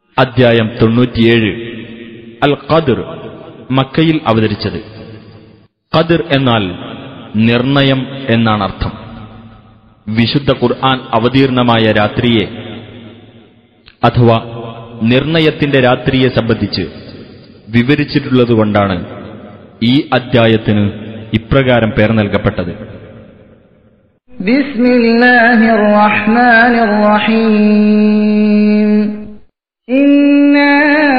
അധ്യായം തൊണ്ണൂറ്റിയേഴ് അൽ ഖദർ മക്കയിൽ അവതരിച്ചത് ഖദർ എന്നാൽ നിർണയം എന്നാണ് അർത്ഥം വിശുദ്ധ ഖുർആൻ അവതീർണമായ രാത്രിയെ അഥവാ നിർണയത്തിന്റെ രാത്രിയെ സംബന്ധിച്ച് വിവരിച്ചിട്ടുള്ളതുകൊണ്ടാണ് ഈ അദ്ധ്യായത്തിന് ഇപ്രകാരം പേർ നൽകപ്പെട്ടത് بسم الله الرحمن الرحيم إنا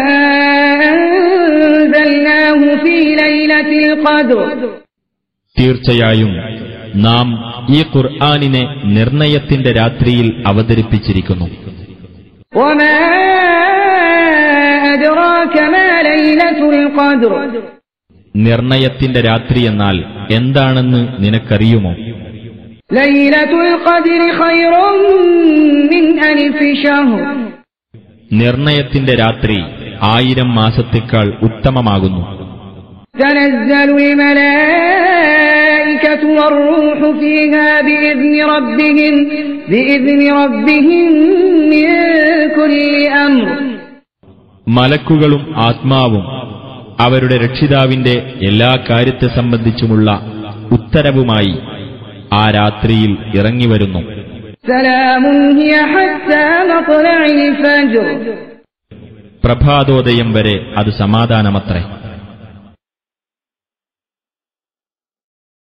أنزلناه في ليلة القدر തീർച്ചയായും നാം ഈ ഖുർആാനിനെ നിർണയത്തിന്റെ രാത്രിയിൽ അവതരിപ്പിച്ചിരിക്കുന്നു وما أدراك ما ليلة القدر നിർണയത്തിന്റെ രാത്രി എന്നാൽ എന്താണെന്ന് നിനക്കറിയുമോ ليلة القدر خير من ألف شهر നിർണയത്തിന്റെ രാത്രി ആയിരം മാസത്തേക്കാൾ ഉത്തമമാകുന്നു تنزل الملائكة والروح فيها بإذن ربهم بإذن ربهم من كل أمر മലക്കുകളും ആത്മാവും അവരുടെ രക്ഷിതാവിന്റെ എല്ലാ കാര്യത്തെ സംബന്ധിച്ചുമുള്ള ഉത്തരവുമായി ആ രാത്രിയിൽ ഇറങ്ങിവരുന്നു سلام هي حتى مطلع الفجر പ്രഭാതോദയം വരെ അത് സമാധാനമത്രേ